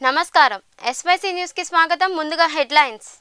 నమస్కారం SYC news కి స్వాగతం ముందుగా హెడ్లైన్స్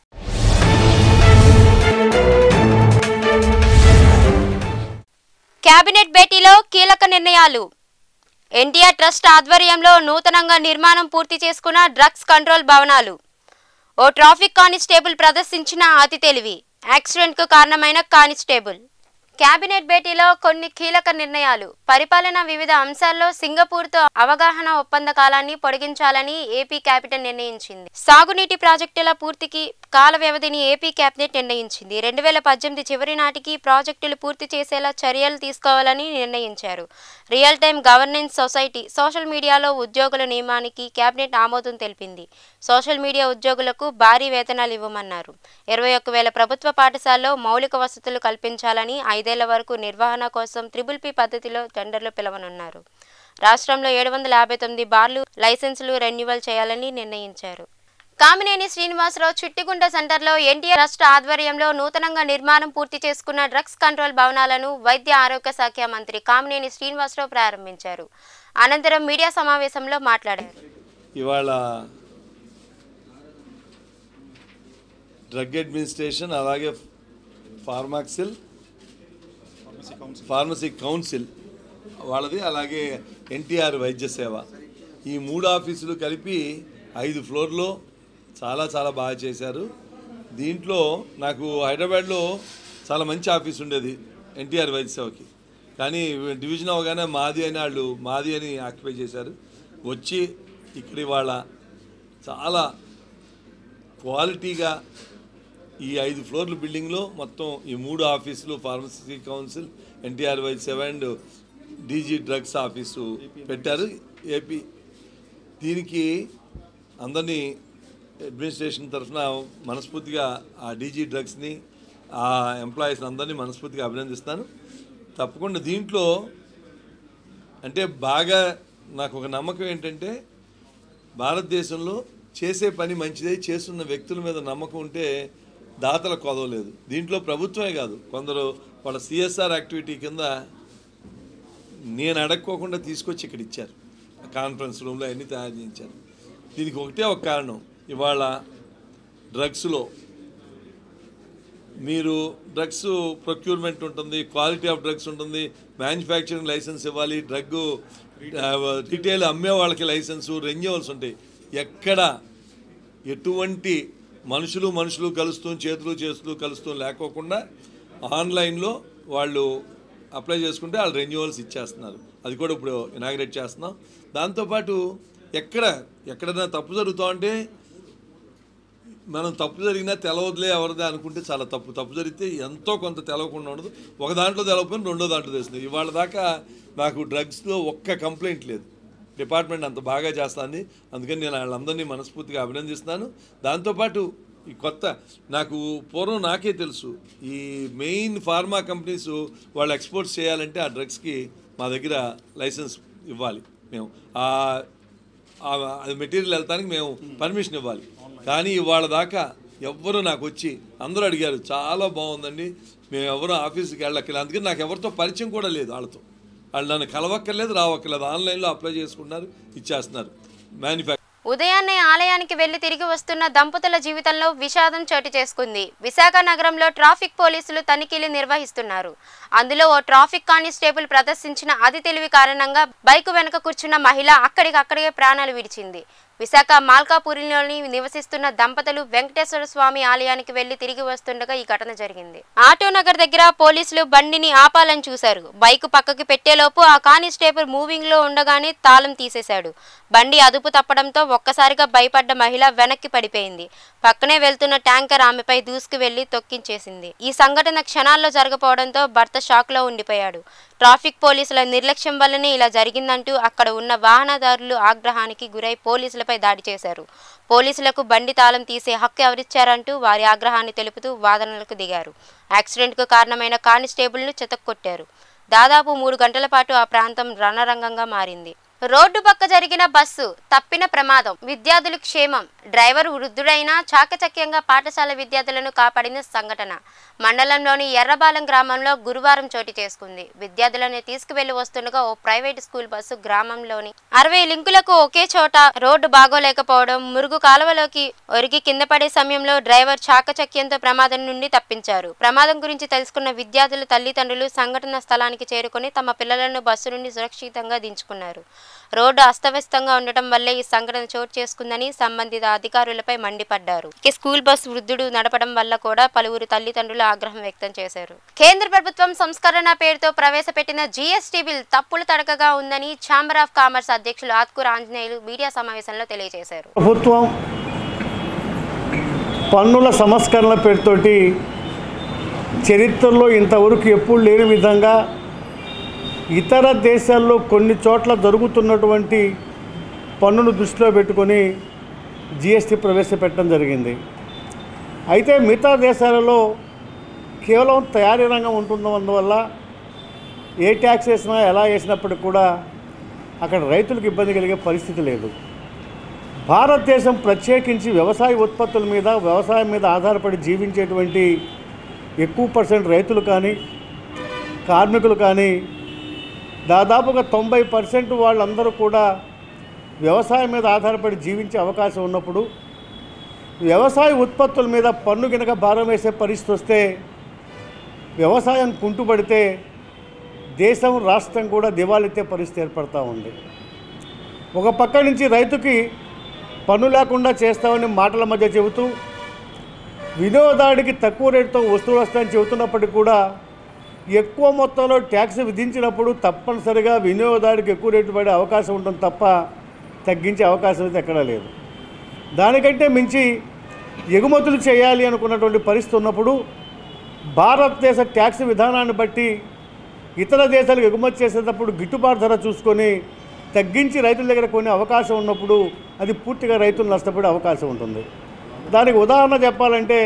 కేబినెట్ భేటీలో కీలక నిర్ణయాలు ఎన్టీఆర్ ట్రస్ట్ ఆధ్వర్యంలో నూతనంగా నిర్మాణం పూర్తి చేసుకున్న డ్రగ్స్ కంట్రోల్ భవనాలు ఓ ట్రాఫిక్ కానిస్టేబుల్ ప్రదర్శించిన అతి తెలివి యాక్సిడెంట్కు కారణమైన కానిస్టేబుల్ కేబినెట్ భేటీలో కొన్ని కీలక నిర్ణయాలు పరిపాలన వివిధ అంశాల్లో సింగపూర్తో అవగాహన ఒప్పంద కాలాన్ని పొడిగించాలని ఏపీ కేబినెట్ నిర్ణయించింది సాగునీటి ప్రాజెక్టుల పూర్తికి కాల వ్యవధిని ఏపీ కేబినెట్ నిర్ణయించింది రెండు వేల పద్దెనిమిది చివరి నాటికి ప్రాజెక్టులు పూర్తి చేసేలా చర్యలు తీసుకోవాలని నిర్ణయించారు real time governance society social మీడియాలో ఉద్యోగుల నియమానికి కేబినెట్ ఆమోదం తెలిపింది సోషల్ మీడియా ఉద్యోగులకు భారీ వేతనాలు ఇవ్వమన్నారు ఇరవై ఒక్క వేల ప్రభుత్వ పాఠశాలలో మౌలిక వసతులు కల్పించాలని ఐదేళ్ల వరకు నిర్వహణ కోసం త్రిబుల్ పి పద్ధతిలో టెండర్లు పిలవనున్నారు రాష్ట్రంలో ఏడు వందల యాభై తొమ్మిది బార్లు లైసెన్సులు రెన్యువల్ చేయాలని నిర్ణయించారు కామినేని శ్రీనివాసరావు చిట్టిగుంట సెంటర్లో ఎన్టీఆర్ ట్రస్ట్ ఆధ్వర్యంలో నూతనంగా నిర్మాణం పూర్తి చేసుకున్న డ్రగ్స్ కంట్రోల్ భవనాలను వైద్య ఆరోగ్య శాఖ మంత్రి కామినేని శ్రీనివాసరావు ప్రారంభించారు అనంతరం మీడియా సమావేశంలో మాట్లాడారు ఇవాళ డ్రగ్ అడ్మినిస్ట్రేషన్ అలాగే ఫార్మాక్సిల్ ఫార్మసీ కౌన్సిల్ వాళ్ళది అలాగే ఎన్టీఆర్ వైద్య సేవ ఈ మూడు ఆఫీసులు కలిపి ఐదు ఫ్లోర్లో చాలా చాలా బాగా చేశారు దీంట్లో నాకు హైదరాబాద్లో చాలా మంచి ఆఫీస్ ఉండేది ఎన్టీఆర్ వైద్య సేవకి కానీ డివిజన్ అవగానే మాది అని వాళ్ళు మాది అని ఆక్యుపై చేశారు వచ్చి ఇక్కడ ఇవాళ చాలా క్వాలిటీగా ఈ ఐదు ఫ్లోర్ల బిల్డింగ్లో మొత్తం ఈ మూడు ఆఫీసులు ఫార్మసీ కౌన్సిల్ ఎన్టీఆర్ వైద్య సేవ అండ్ డీజీ డ్రగ్స్ ఆఫీసు పెట్టారు ఏపీ దీనికి అందరినీ అడ్మినిస్ట్రేషన్ తరఫున మనస్ఫూర్తిగా ఆ డీజీ డ్రగ్స్ని ఆ ఎంప్లాయీస్ని అందరినీ మనస్ఫూర్తిగా అభినందిస్తాను తప్పకుండా దీంట్లో అంటే బాగా నాకు ఒక నమ్మకం ఏంటంటే భారతదేశంలో చేసే పని మంచిదే చేస్తున్న వ్యక్తుల మీద నమ్మకం ఉంటే దాతల కొదవలేదు దీంట్లో ప్రభుత్వమే కాదు కొందరు వాళ్ళ సిఎస్ఆర్ యాక్టివిటీ కింద నేను అడక్కోకుండా తీసుకొచ్చి ఇక్కడ ఇచ్చారు కాన్ఫరెన్స్ రూమ్లో అన్నీ తయారు చేయించారు దీనికి ఒకటే ఒక కారణం ఇవాళ డ్రగ్స్లో మీరు డ్రగ్స్ ప్రొక్యూర్మెంట్ ఉంటుంది క్వాలిటీ ఆఫ్ డ్రగ్స్ ఉంటుంది మ్యానుఫ్యాక్చరింగ్ లైసెన్స్ ఇవ్వాలి డ్రగ్ రిటైల్ అమ్మే వాళ్ళకి లైసెన్సు రెన్యూవల్స్ ఉంటాయి ఎక్కడ ఎటువంటి మనుషులు మనుషులు కలుస్తూ చేతులు చేతులు కలుస్తూ లేకోకుండా ఆన్లైన్లో వాళ్ళు అప్లై చేసుకుంటే వాళ్ళు రెన్యూవల్స్ ఇచ్చేస్తున్నారు అది కూడా ఇప్పుడు ఇనాగ్రేట్ చేస్తున్నాం దాంతోపాటు ఎక్కడ ఎక్కడైనా తప్పు జరుగుతా ఉంటే మనం తప్పు జరిగినా తెలవదులే ఎవరిదే అనుకుంటే చాలా తప్పు తప్పు జరిగితే ఎంతో కొంత తెలవకుండా ఉండదు ఒక దాంట్లో తెలవకపోయినా రెండో దాంట్లో తెలుస్తుంది ఇవాళ దాకా నాకు డ్రగ్స్లో ఒక్క కంప్లైంట్ లేదు డిపార్ట్మెంట్ అంత బాగా చేస్తుంది అందుకని నేను వాళ్ళందరినీ మనస్ఫూర్తిగా అభినందిస్తున్నాను దాంతోపాటు ఈ కొత్త నాకు పూర్వం నాకే తెలుసు ఈ మెయిన్ ఫార్మా కంపెనీస్ వాళ్ళు ఎక్స్పోర్ట్స్ చేయాలంటే ఆ డ్రగ్స్కి మా దగ్గర లైసెన్స్ ఇవ్వాలి మేము ఆ ఆ- అది మెటీరియల్ వెళ్తానికి మేము పర్మిషన్ ఇవ్వాలి కానీ ఇవాళ దాకా ఎవ్వరు నాకు వచ్చి అందరూ అడిగారు చాలా బాగుందండి మేము ఎవరు ఆఫీస్కి వెళ్ళక్కర్లేదు అందుకని నాకు ఎవరితో పరిచయం కూడా లేదు వాళ్ళతో వాళ్ళు నన్ను కలవక్కర్లేదు రావక్కర్లేదు ఆన్లైన్లో అప్లై చేసుకున్నారు ఇచ్చేస్తున్నారు మ్యానుఫ్యాక్చర్ ఉదయాన్నే ఆలయానికి వెళ్లి తిరిగి వస్తున్న దంపతుల జీవితంలో విషాదం చోటు చేసుకుంది విశాఖ నగరంలో ట్రాఫిక్ పోలీసులు తనిఖీలు నిర్వహిస్తున్నారు అందులో ఓ ట్రాఫిక్ కానిస్టేబుల్ ప్రదర్శించిన అతి తెలివి కారణంగా బైక్ వెనుక కూర్చున్న మహిళ అక్కడికక్కడికే ప్రాణాలు విడిచింది విశాఖ మాల్కాపూరిలోని నివసిస్తున్న దంపతులు వెంకటేశ్వర స్వామి ఆలయానికి వెళ్లి తిరిగి వస్తుండగా ఈ ఘటన జరిగింది ఆటో నగర్ దగ్గర పోలీసులు బండిని ఆపాలని చూశారు బైక్ పక్కకి పెట్టేలోపు ఆ కానిస్టేబుల్ మూవింగ్ లో ఉండగానే తాళం తీసేశాడు బండి అదుపు తప్పడంతో ఒక్కసారిగా భయపడ్డ మహిళ వెనక్కి పడిపోయింది పక్కనే వెళ్తున్న ట్యాంకర్ ఆమెపై దూసుకు వెళ్లి తొక్కించేసింది ఈ సంఘటన క్షణాల్లో జరగపోవడంతో భర్త షాక్ లో ఉండిపోయాడు ట్రాఫిక్ పోలీసుల నిర్లక్ష్యం వల్లనే ఇలా జరిగిందంటూ అక్కడ ఉన్న వాహనదారులు ఆగ్రహానికి గురై పోలీసులపై దాడి చేశారు పోలీసులకు బండి తాళం తీసే హక్కు ఎవరిచ్చారంటూ వారి ఆగ్రహాన్ని తెలుపుతూ వాదనలకు దిగారు యాక్సిడెంట్కు కారణమైన కానిస్టేబుల్ను చెతక్కొట్టారు దాదాపు మూడు గంటల పాటు ఆ ప్రాంతం రణరంగంగా మారింది రోడ్డు పక్క జరిగిన బస్సు తప్పిన ప్రమాదం విద్యార్థుల క్షేమం డ్రైవర్ వృద్ధుడైన చాకచక్యంగా పాఠశాల విద్యార్థులను కాపాడిన సంఘటన మండలంలోని ఎర్రబాలెం గ్రామంలో గురువారం చోటు చేసుకుంది విద్యార్థులను తీసుకువెళ్లి వస్తుండగా ఓ ప్రైవేట్ స్కూల్ బస్సు గ్రామంలోని అరవై లింకులకు ఒకే చోట రోడ్డు బాగోలేకపోవడం మురుగు కాలువలోకి ఒరిగి కింద పడే సమయంలో డ్రైవర్ చాకచక్యంతో ప్రమాదం నుండి తప్పించారు ప్రమాదం గురించి తెలుసుకున్న విద్యార్థుల తల్లిదండ్రులు సంఘటన స్థలానికి చేరుకొని తమ పిల్లలను బస్సు నుండి సురక్షితంగా దించుకున్నారు రోడ్డు అస్తవ్యస్తంగా ఉండటం వల్లే ఈ సంఘటన చోటు చేసుకుందని సంబంధిత అధికారులపై మండిపడ్డారు ఇక స్కూల్ బస్ వృద్ధుడు నడపడం వల్ల కూడా పలువురు తల్లిదండ్రులు ఆగ్రహం వ్యక్తం చేశారు కేంద్ర ప్రభుత్వం సంస్కరణ పేరుతో ప్రవేశపెట్టిన జీఎస్టీ బిల్ తప్పులు తడకగా ఉందని ఛాంబర్ ఆఫ్ కామర్స్ అధ్యక్షులు ఆత్కూర్ ఆంజనేయులు మీడియా సమావేశంలో తెలియజేశారు ప్రభుత్వం పన్నుల సంస్కరణల పేరుతోటి చరిత్రలో ఇంతవరకు ఎప్పుడు లేని విధంగా ఇతర దేశాల్లో కొన్ని చోట్ల జరుగుతున్నటువంటి పన్నును దృష్టిలో పెట్టుకొని జిఎస్టీ ప్రవేశపెట్టడం జరిగింది అయితే మిగతా దేశాలలో కేవలం తయారీ రంగం ఉంటున్నందువల్ల ఏ ట్యాక్స్ వేసినా ఎలా వేసినప్పటికి కూడా అక్కడ రైతులకు ఇబ్బంది కలిగే పరిస్థితి లేదు భారతదేశం ప్రత్యేకించి వ్యవసాయ ఉత్పత్తుల మీద వ్యవసాయం మీద ఆధారపడి జీవించేటువంటి ఎక్కువ పర్సెంట్ రైతులు కానీ కార్మికులు కానీ దాదాపుగా తొంభై పర్సెంట్ వాళ్ళందరూ కూడా వ్యవసాయం మీద ఆధారపడి జీవించే అవకాశం ఉన్నప్పుడు వ్యవసాయ ఉత్పత్తుల మీద పన్ను గినక భారం వేసే పరిస్థితి వస్తే వ్యవసాయం కుంటుపడితే దేశం రాష్ట్రం కూడా దివాళెత్తే పరిస్థితి ఏర్పడతా ఉంది ఒక పక్క నుంచి రైతుకి పన్ను లేకుండా చేస్తామని మాటల మధ్య చెబుతూ వినియోగదారుడికి తక్కువ రేటుతో వస్తువులు వస్తాయని చెబుతున్నప్పటికీ కూడా ఎక్కువ మొత్తంలో ట్యాక్స్ విధించినప్పుడు తప్పనిసరిగా వినియోగదారుడికి ఎక్కువ రేటు పడే అవకాశం ఉంటుంది తప్ప తగ్గించే అవకాశం అయితే ఎక్కడా లేదు దానికంటే మించి ఎగుమతులు చేయాలి అనుకున్నటువంటి పరిస్థితి ఉన్నప్పుడు భారతదేశ ట్యాక్స్ విధానాన్ని బట్టి ఇతర దేశాలకు ఎగుమతి చేసేటప్పుడు గిట్టుబాటు ధర చూసుకొని తగ్గించి రైతుల దగ్గర కొనే అవకాశం ఉన్నప్పుడు అది పూర్తిగా రైతులు నష్టపడే అవకాశం ఉంటుంది దానికి ఉదాహరణ చెప్పాలంటే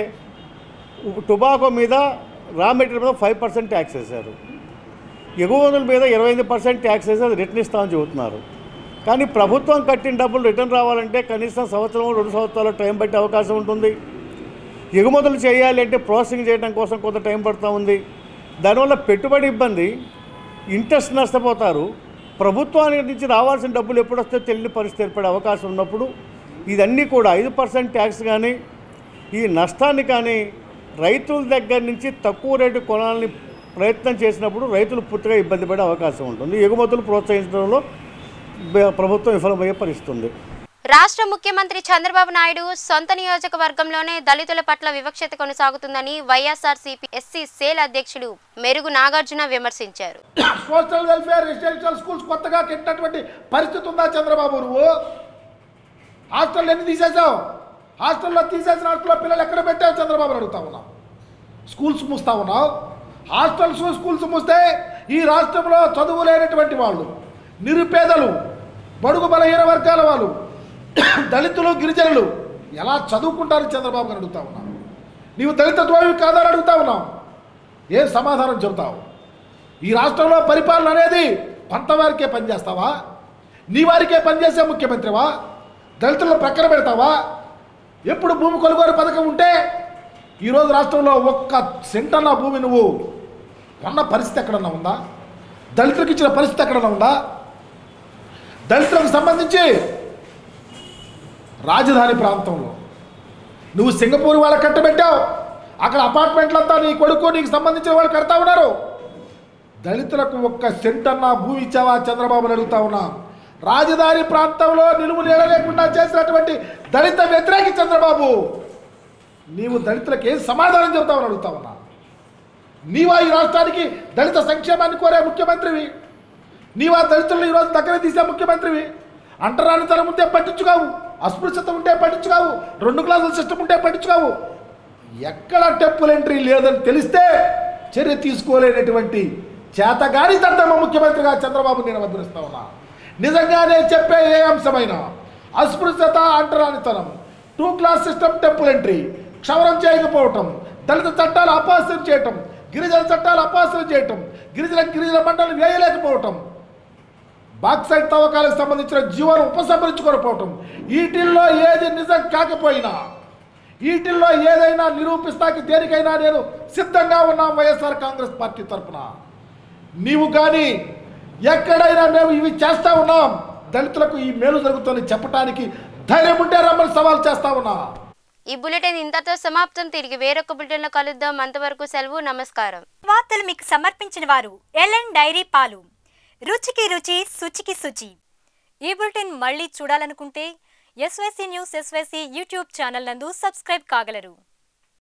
టొబాకో మీద రా మెటీరియల్ మీద ఫైవ్ పర్సెంట్ ట్యాక్స్ వేశారు ఎగుమతుల మీద ఇరవై ఐదు పర్సెంట్ ట్యాక్స్ వేసి అది రిటర్న్ ఇస్తామని చెబుతున్నారు కానీ ప్రభుత్వం కట్టిన డబ్బులు రిటర్న్ రావాలంటే కనీసం సంవత్సరం రెండు సంవత్సరాల టైం పట్టే అవకాశం ఉంటుంది ఎగుమతులు చేయాలి అంటే ప్రాసెసింగ్ చేయడం కోసం కొంత టైం పడుతూ ఉంది దానివల్ల పెట్టుబడి ఇబ్బంది ఇంట్రెస్ట్ నష్టపోతారు ప్రభుత్వానికి నుంచి రావాల్సిన డబ్బులు ఎప్పుడు వస్తే తెలియని పరిస్థితి ఏర్పడే అవకాశం ఉన్నప్పుడు ఇదన్నీ కూడా ఐదు పర్సెంట్ ట్యాక్స్ కానీ ఈ నష్టాన్ని కానీ రైతుల దగ్గర నుంచి తక్కువ రేటు కొనాలని ప్రయత్నం చేసినప్పుడు రైతులు పూర్తిగా ఇబ్బంది పడే అవకాశం ఉంటుంది ఎగుమతులు ప్రోత్సహించడంలో బ- ప్రభుత్వం విఫలమయ్యే పరిస్థితి ఉంది రాష్ట్ర ముఖ్యమంత్రి చంద్రబాబు నాయుడు సొంత నియోజకవర్గంలోనే దళితుల పట్ల వివక్షత కొనసాగుతుందని వైఎస్ఆర్సీపీ ఎస్సీ సేల్ అధ్యక్షుడు మెరుగు నాగార్జున విమర్శించారు సోషల్ వెల్ఫేర్ రెసిడెన్షియల్ స్కూల్స్ కొత్తగా కట్టినటువంటి పరిస్థితి ఉందా చంద్రబాబు నువ్వు హాస్టల్ ఎన్ని తీసేసావు హాస్టల్లో తీసేసిన హాస్టల్లో పిల్లలు ఎక్కడ పెట్టావు చంద్రబాబు అడుగుతా ఉన్నావు స్కూల్స్ మూస్తా ఉన్నావు హాస్టల్స్ స్కూల్స్ మూస్తే ఈ రాష్ట్రంలో చదువు లేనటువంటి వాళ్ళు నిరుపేదలు బడుగు బలహీన వర్గాల వాళ్ళు దళితులు గిరిజనులు ఎలా చదువుకుంటారు చంద్రబాబు గారు అడుగుతా ఉన్నావు నీవు దళిత ద్రోహి కాదని అడుగుతా ఉన్నావు ఏం సమాధానం చెబుతావు ఈ రాష్ట్రంలో పరిపాలన అనేది కొంతవారికే పనిచేస్తావా నీ వారికే పనిచేసే ముఖ్యమంత్రివా దళితులను ప్రక్కన పెడతావా ఎప్పుడు భూమి కొనుగోలు పథకం ఉంటే ఈరోజు రాష్ట్రంలో ఒక్క సెంటన్న భూమి నువ్వు కొన్న పరిస్థితి ఎక్కడన్నా ఉందా దళితులకు ఇచ్చిన పరిస్థితి ఎక్కడన్నా ఉందా దళితులకు సంబంధించి రాజధాని ప్రాంతంలో నువ్వు సింగపూర్ వాళ్ళకి కట్టబెట్టావు అక్కడ అపార్ట్మెంట్లంతా నీ కొడుకు నీకు సంబంధించిన వాళ్ళు కడతా ఉన్నారు దళితులకు ఒక్క సెంట్ అన్న భూమి ఇచ్చావా చంద్రబాబు అని అడుగుతా ఉన్నా రాజధాని ప్రాంతంలో నిలువు నీడ లేకుండా చేసినటువంటి దళిత వ్యతిరేకి చంద్రబాబు నీవు దళితులకు ఏం సమాధానం చెబుతావని అడుగుతా ఉన్నా నీవా ఈ రాష్ట్రానికి దళిత సంక్షేమాన్ని కోరే ముఖ్యమంత్రివి నీవా దళితులను ఈరోజు దగ్గర తీసే ముఖ్యమంత్రివి అంటరానితనం ఉంటే పట్టించుకోవు అస్పృశ్యత ఉంటే పట్టించుకోవు రెండు క్లాసుల సిస్టమ్ ఉంటే పట్టించుకోవు ఎక్కడ టెంపుల్ ఎంట్రీ లేదని తెలిస్తే చర్య తీసుకోలేనటువంటి చేతగాని దద్దమ్మ ముఖ్యమంత్రిగా చంద్రబాబు నేను వదిలిస్తా ఉన్నా నిజంగానే చెప్పే ఏ అంశమైనా అస్పృశ్యత అంటరానితనం two class system temple entry క్షవరం చేయకపోవటం దళిత చట్టాలు అపాస్యం చేయటం గిరిజన చట్టాలు అపాస్యం చేయటం గిరిజన గిరిజన మండలి వేయలేకపోవటం బాక్సైట్ తవ్వకాలకు సంబంధించిన జీవోను ఉపసంహరించుకోకపోవటం వీటిల్లో ఏది నిజం కాకపోయినా వీటిల్లో ఏదైనా నిరూపిస్తాకి దేనికైనా నేను సిద్ధంగా ఉన్నా వైఎస్ఆర్ కాంగ్రెస్ పార్టీ తరఫున నీవు కానీ ఎక్కడైనా మేము ఇవి చేస్తా ఉన్నాం దళితులకు ఈ మేలు జరుగుతుందని చెప్పడానికి ధైర్యం ఉంటే రమ్మని సవాల్ చేస్తా ఉన్నా ఈ బులెటిన్ ఇంతతో సమాప్తం తిరిగి వేరొక బులెటిన్లో కలుద్దాం అంతవరకు సెలవు నమస్కారం వార్తలు మీకు సమర్పించిన వారు ఎల్ఎన్ డైరీ పాలు రుచికి రుచి శుచికి శుచి ఈ బులెటిన్ మళ్ళీ చూడాలనుకుంటే SYC news SYC YouTube channel నందు సబ్స్క్రైబ్ కాగలరు